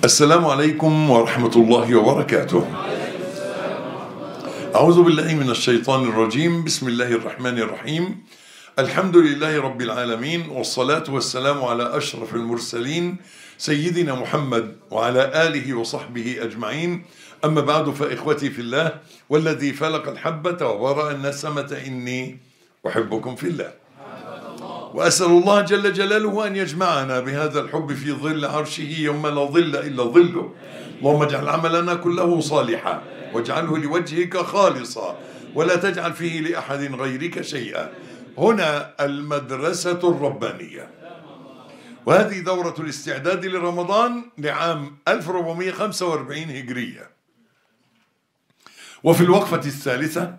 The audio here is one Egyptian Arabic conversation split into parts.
السلام عليكم ورحمة الله وبركاته أعوذ بالله من الشيطان الرجيم بسم الله الرحمن الرحيم الحمد لله رب العالمين والصلاة والسلام على أشرف المرسلين سيدنا محمد وعلى آله وصحبه أجمعين أما بعد فإخوتي في الله والذي فلق الحبة وبرأ النسمة إني أحبكم في الله وأسأل الله جل جلاله أن يجمعنا بهذا الحب في ظل عرشه يوم لا ظل إلا ظله اللهم اجعل عملنا كله صالحا واجعله لوجهك خالصا ولا تجعل فيه لأحد غيرك شيئا هنا المدرسة الربانية وهذه دورة الاستعداد لرمضان لعام 1445 هجرية وفي الوقفة الثالثة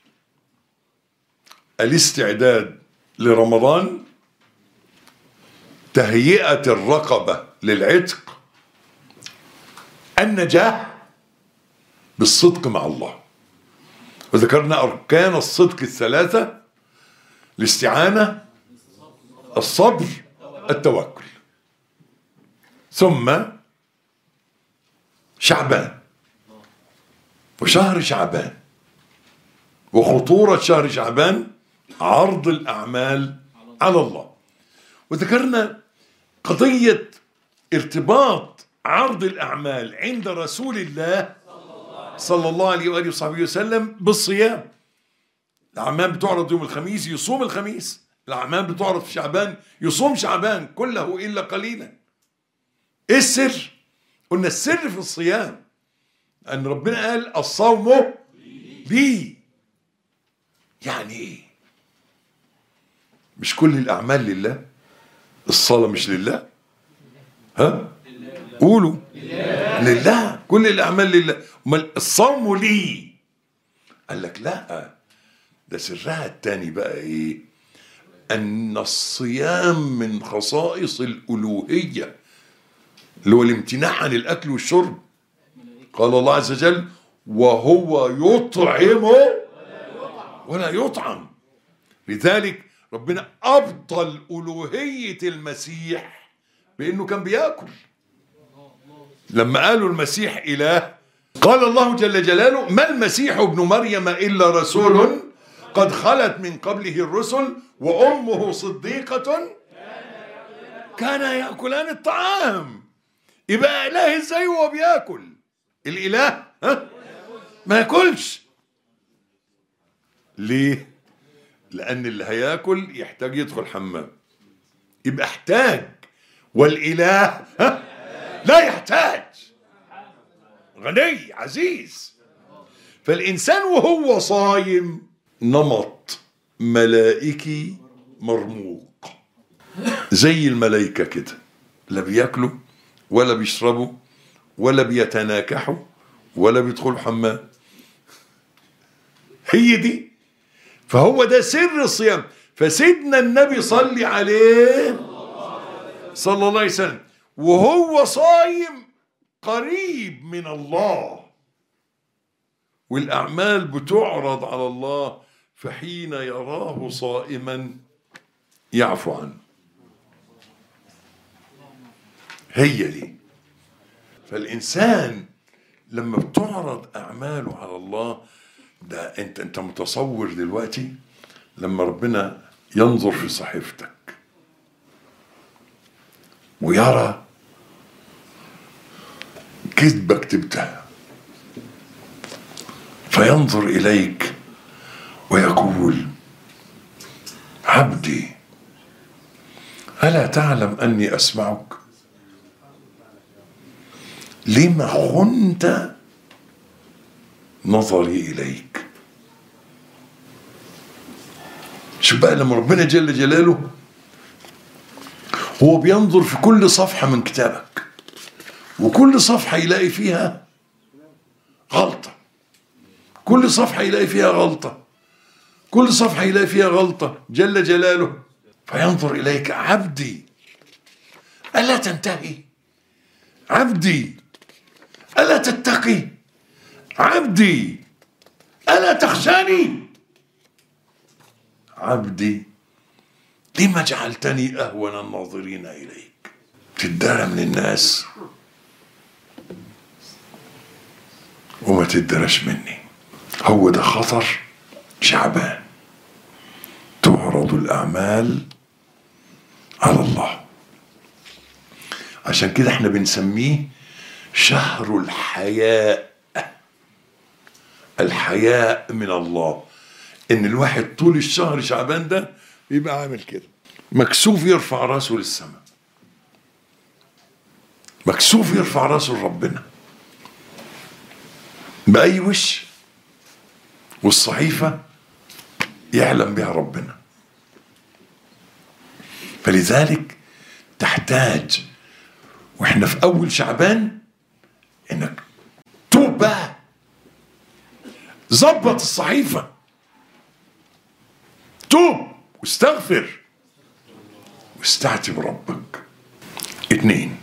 الاستعداد لرمضان تهيئة الرقبة للعتق النجاح بالصدق مع الله وذكرنا أركان الصدق الثلاثة الاستعانة الصبر التوكل ثم شعبان وشهر شعبان وخطورة شهر شعبان عرض الأعمال على الله وذكرنا قضية ارتباط عرض الأعمال عند رسول الله صلى الله عليه وآله وصحبه وسلم بالصيام الأعمال بتعرض يوم الخميس يصوم الخميس الأعمال بتعرض في شعبان يصوم شعبان كله إلا قليلا إيه السر؟ قلنا السر في الصيام أن ربنا قال الصوم لي يعني إيه؟ مش كل الأعمال لله الصلاة مش لله ها قولوا لله كل الأعمال لله امال الصوم لي قال لك لا ده سرها التاني بقى ايه ان الصيام من خصائص الالوهيه اللي هو الامتناع عن الاكل والشرب قال الله عز وجل وهو يطعم ولا يطعم لذلك ربنا ابطل الوهيه المسيح بانه كان بياكل لما قالوا المسيح اله قال الله جل جلاله ما المسيح ابن مريم الا رسول قد خلت من قبله الرسل وامه صديقه كان ياكلان الطعام يبقى اله ازاي وهو بياكل الاله ها ما ياكلش ليه لان اللي هياكل يحتاج يدخل حمام يبقى احتاج والاله ها لا يحتاج غني عزيز فالإنسان وهو صايم نمط ملائكي مرموق زي الملائكة كده لا بياكلوا ولا بيشربوا ولا بيتناكحوا ولا بيدخلوا حمام هي دي فهو ده سر الصيام فسيدنا النبي صلي عليه صلى الله عليه وسلم وهو صايم قريب من الله والأعمال بتعرض على الله فحين يراه صائما يعفو عنه هي دي فالإنسان لما بتعرض أعماله على الله ده أنت أنت متصور دلوقتي لما ربنا ينظر في صحيفتك ويرى كذبة كتبتها فينظر إليك ويقول عبدي ألا تعلم أني أسمعك لما خنت نظري إليك شوف بقى لما ربنا جل جلاله هو بينظر في كل صفحة من كتابك وكل صفحة يلاقي فيها غلطة كل صفحة يلاقي فيها غلطة كل صفحة يلاقي فيها غلطة جل جلاله فينظر إليك عبدي ألا تنتهي عبدي ألا تتقي عبدي ألا تخشاني عبدي لما جعلتني أهون الناظرين إليك تدار من الناس تدرش مني هو ده خطر شعبان تعرض الأعمال على الله عشان كده احنا بنسميه شهر الحياء الحياء من الله ان الواحد طول الشهر شعبان ده بيبقى عامل كده مكسوف يرفع راسه للسماء مكسوف يرفع راسه لربنا بأي وش والصحيفة يعلم بها ربنا فلذلك تحتاج واحنا في اول شعبان انك توب بقى ظبط الصحيفة توب واستغفر واستعتب ربك اتنين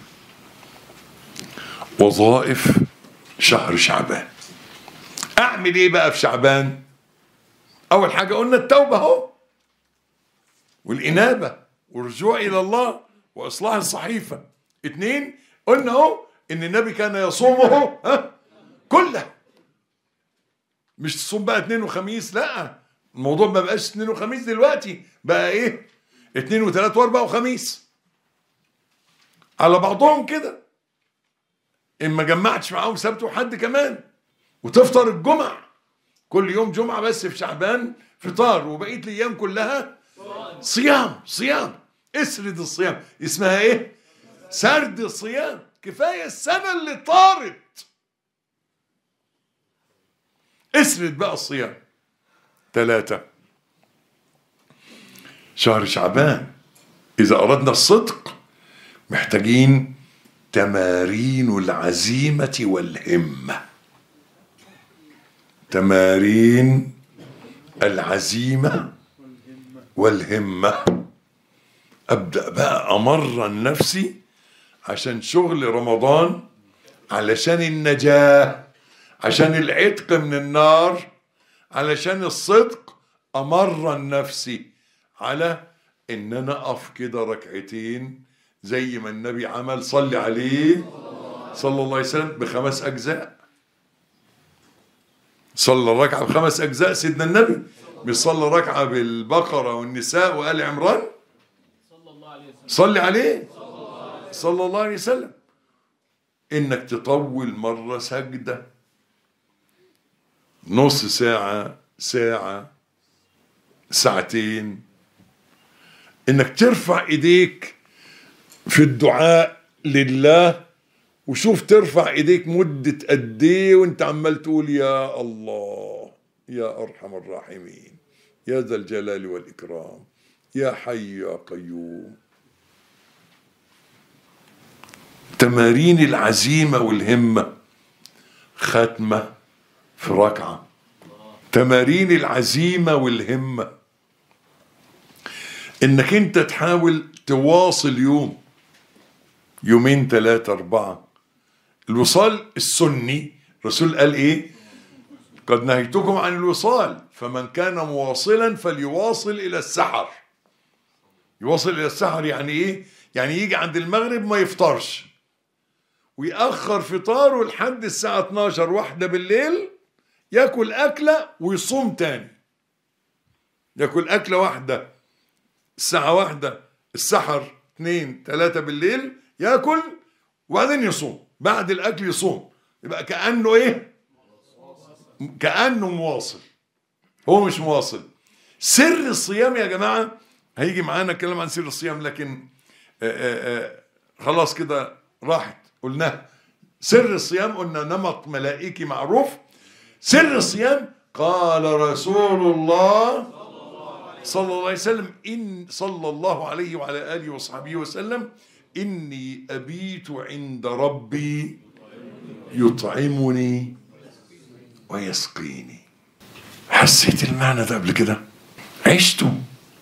وظائف شهر شعبان اعمل ايه بقى في شعبان اول حاجة قلنا التوبة اهو والانابة والرجوع الى الله واصلاح الصحيفة اتنين قلنا اهو ان النبي كان يصومه ها كله مش تصوم بقى اثنين وخميس لا الموضوع ما بقاش اثنين وخميس دلوقتي بقى ايه اثنين وثلاث واربع وخميس على بعضهم كده ان ما جمعتش معاهم سبت وحد كمان وتفطر الجمع كل يوم جمعة بس في شعبان فطار وبقيت الايام كلها صيام صيام اسرد الصيام اسمها ايه سرد الصيام كفاية السنة اللي طارت اسرد بقى الصيام ثلاثة شهر شعبان إذا أردنا الصدق محتاجين تمارين العزيمة والهمة تمارين العزيمة والهمة أبدأ بقى أمرن نفسي عشان شغل رمضان علشان النجاة عشان العتق من النار علشان الصدق أمرن نفسي على إن أنا أقف كده ركعتين زي ما النبي عمل صلي عليه صلى الله عليه وسلم بخمس أجزاء صلى الركعة بخمس أجزاء سيدنا النبي مش صلى ركعة بالبقرة والنساء وآل عمران صلي عليه صلى الله عليه وسلم انك تطول مرة سجدة نص ساعة ساعة ساعتين انك ترفع ايديك في الدعاء لله وشوف ترفع ايديك مدة قد ايه وانت عمال تقول يا الله يا ارحم الراحمين يا ذا الجلال والاكرام يا حي يا قيوم تمارين العزيمة والهمة ختمة في ركعة تمارين العزيمة والهمة انك انت تحاول تواصل يوم يومين ثلاثة أربعة الوصال السني الرسول قال ايه قد نهيتكم عن الوصال فمن كان مواصلا فليواصل إلى السحر يواصل إلى السحر يعني ايه يعني يجي عند المغرب ما يفطرش ويأخر فطاره لحد الساعة 12 واحدة بالليل ياكل أكلة ويصوم تاني ياكل أكلة واحدة الساعة واحدة السحر اثنين ثلاثة بالليل ياكل وبعدين يصوم بعد الأكل يصوم يبقى كأنه إيه كأنه مواصل هو مش مواصل سر الصيام يا جماعة هيجي معانا كلام عن سر الصيام لكن آآ آآ خلاص كده راحت قلناها سر الصيام قلنا نمط ملائكي معروف سر الصيام قال رسول الله صلى الله عليه وسلم إن صلى الله عليه وعلى آله وصحبه وسلم إني أبيت عند ربي يطعمني ويسقيني حسيت المعنى ده قبل كده عشته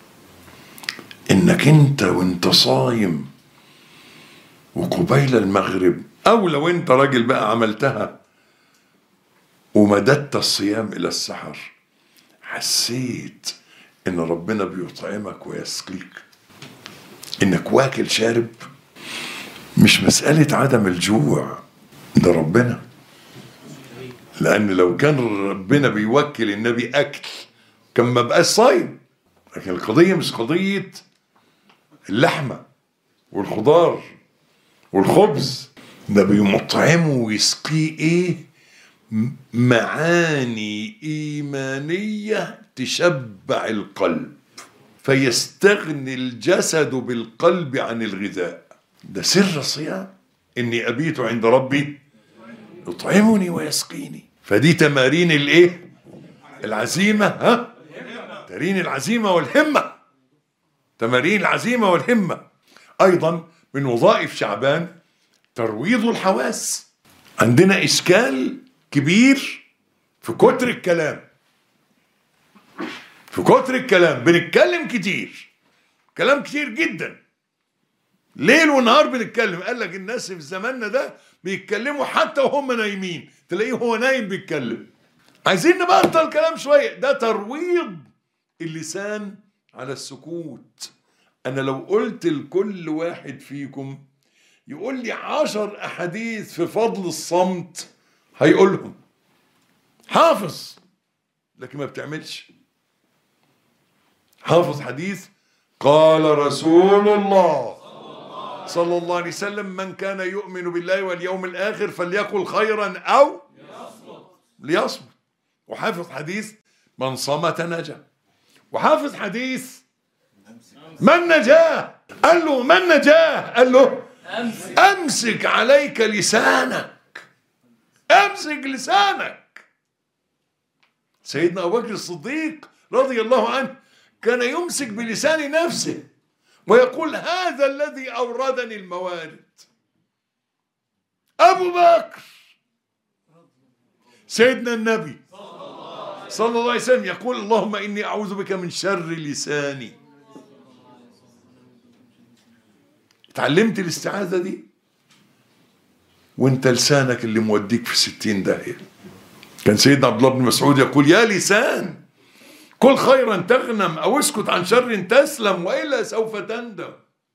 انك انت وانت صايم وقبيل المغرب او لو انت راجل بقى عملتها ومددت الصيام الى السحر حسيت ان ربنا بيطعمك ويسقيك انك واكل شارب مش مسألة عدم الجوع ده ربنا لان لو كان ربنا بيوكل النبي اكل كان ما بقاش صايم لكن القضيه مش قضيه اللحمه والخضار والخبز ده بيمطعمه ويسقيه ايه م- معاني ايمانيه تشبع القلب فيستغني الجسد بالقلب عن الغذاء ده سر الصيام اني ابيت عند ربي يطعمني ويسقيني فدي تمارين الايه العزيمه ها تمارين العزيمه والهمه تمارين العزيمه والهمه ايضا من وظائف شعبان ترويض الحواس عندنا اشكال كبير في كتر الكلام في كتر الكلام بنتكلم كتير كلام كتير جدا ليل ونهار بنتكلم قال لك الناس في زماننا ده بيتكلموا حتى وهم نايمين تلاقيه هو نايم بيتكلم عايزين نبطل كلام شويه ده ترويض اللسان على السكوت انا لو قلت لكل واحد فيكم يقول لي عشر احاديث في فضل الصمت هيقولهم حافظ لكن ما بتعملش حافظ حديث قال رسول الله صلى الله عليه وسلم من كان يؤمن بالله واليوم الآخر فليقل خيرا أو ليصمت وحافظ حديث من صمت نجا وحافظ حديث من نجاه قال له من نجاه قال له أمسك عليك لسانك أمسك لسانك سيدنا أبو بكر الصديق رضي الله عنه كان يمسك بلسان نفسه ويقول هذا الذي أوردني الموارد أبو بكر سيدنا النبي صلى الله عليه وسلم يقول اللهم إني أعوذ بك من شر لساني اتعلمت الاستعاذة دي وانت لسانك اللي موديك في ستين داهية كان سيدنا عبد الله بن مسعود يقول يا لسان كل خيرا تغنم او اسكت عن شر تسلم والا سوف تندم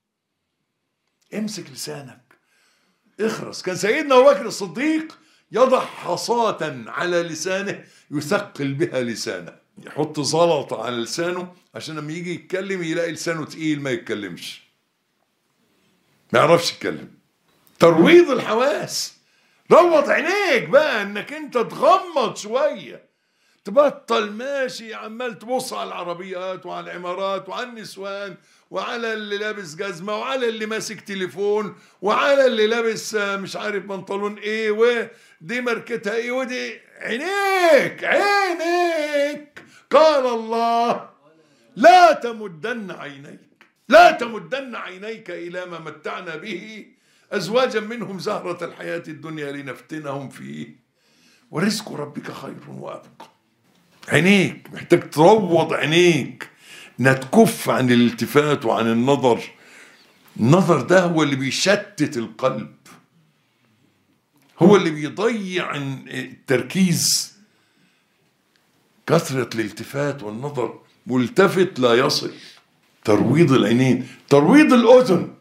امسك لسانك اخرس كان سيدنا ابو بكر الصديق يضع حصاة على لسانه يثقل بها لسانه يحط زلطة على لسانه عشان لما يجي يتكلم يلاقي لسانه تقيل ما يتكلمش ما يعرفش يتكلم ترويض الحواس روض عينيك بقى انك انت تغمض شويه تبطل ماشي عمال تبص على العربيات وعلى العمارات وعلى النسوان وعلى اللي لابس جزمة وعلى اللي ماسك تليفون وعلى اللي لابس آه، مش عارف بنطلون ايه ودي ماركتها ايه ودي عينيك عينيك قال الله لا تمدن عينيك لا تمدن عينيك إلى ما متعنا به أزواجا منهم زهرة الحياة الدنيا لنفتنهم فيه ورزق ربك خير وأبقى عينيك محتاج تروض عينيك انها تكف عن الالتفات وعن النظر النظر ده هو اللي بيشتت القلب هو اللي بيضيع التركيز كثرة الالتفات والنظر ملتفت لا يصل ترويض العينين ترويض الأذن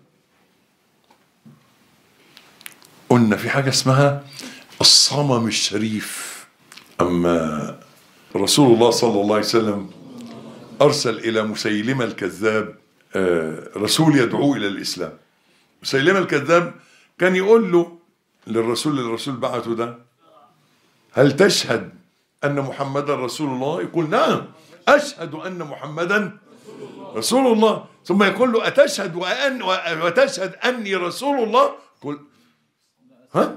قلنا في حاجة اسمها الصمم الشريف أما رسول الله صلى الله عليه وسلم أرسل إلى مسيلمة الكذاب آه، رسول يدعوه إلى الإسلام مسيلمة الكذاب كان يقول له للرسول اللي الرسول بعته ده هل تشهد أن محمدا رسول الله يقول نعم أشهد أن محمدا رسول الله ثم يقول له أتشهد وأن وتشهد أني رسول الله يقول ها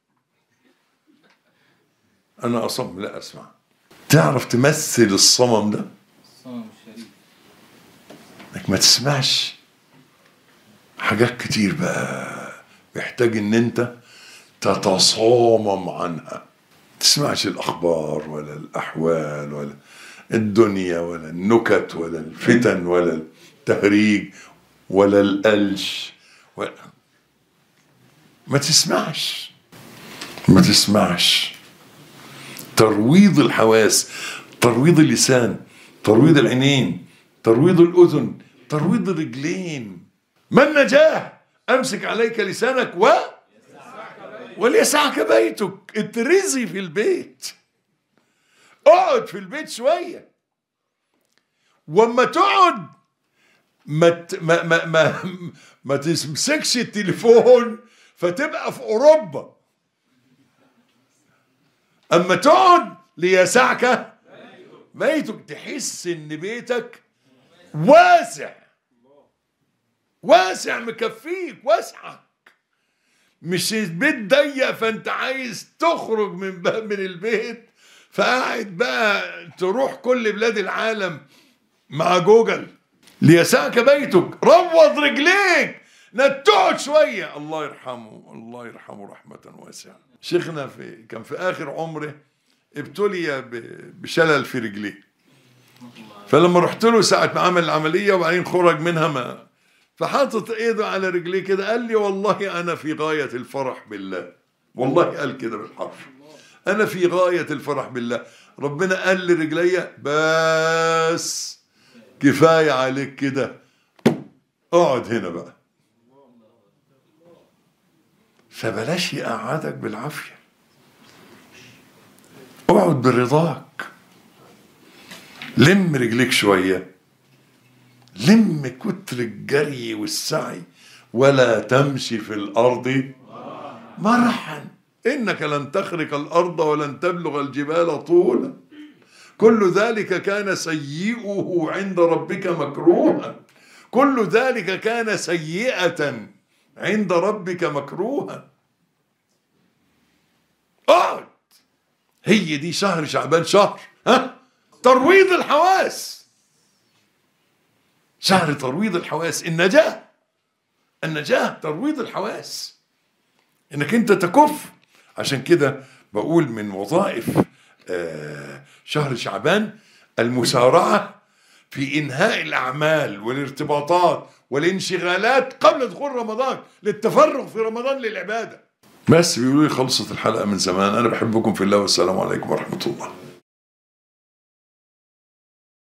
أنا أصم لا أسمع تعرف تمثل الصمم ده الصمم الشريف انك ما تسمعش حاجات كتير بقى محتاج ان انت تتصامم عنها تسمعش الاخبار ولا الاحوال ولا الدنيا ولا النكت ولا الفتن ولا التهريج ولا القلش ولا ما تسمعش ما تسمعش ترويض الحواس ترويض اللسان ترويض العينين ترويض الأذن ترويض الرجلين ما النجاة أمسك عليك لسانك و وليسعك بيتك اترزي في البيت اقعد في البيت شويه واما تقعد ما ت- ما ما ما, ما تمسكش التليفون فتبقى في اوروبا اما تقعد ليسعك بيتك تحس ان بيتك واسع واسع مكفيك واسعك مش البيت ضيق فانت عايز تخرج من باب من البيت فقاعد بقى تروح كل بلاد العالم مع جوجل ليسعك بيتك روض رجليك نتقعد شوية الله يرحمه الله يرحمه رحمة واسعة شيخنا في كان في آخر عمره ابتلي ب- بشلل في رجليه فلما رحت له ساعة ما عمل العملية وبعدين خرج منها ما فحاطط ايده على رجليه كده قال لي والله انا في غاية الفرح بالله والله قال كده بالحرف انا في غاية الفرح بالله ربنا قال لرجليا بس كفاية عليك كده اقعد هنا بقى فبلاش يقعدك بالعافية اقعد برضاك لم رجليك شويه لم كتر الجري والسعي ولا تمشي في الارض مرحا انك لن تخرق الارض ولن تبلغ الجبال طولا كل ذلك كان سيئه عند ربك مكروها كل ذلك كان سيئة عند ربك مكروها اقعد هي دي شهر شعبان شهر ها ترويض الحواس شهر ترويض الحواس النجاة النجاة ترويض الحواس انك انت تكف عشان كده بقول من وظائف آه، شهر شعبان المسارعة في إنهاء الأعمال والارتباطات والانشغالات قبل دخول رمضان للتفرغ في رمضان للعبادة بس بيقولوا لي خلصت الحلقة من زمان أنا بحبكم في الله والسلام عليكم ورحمة الله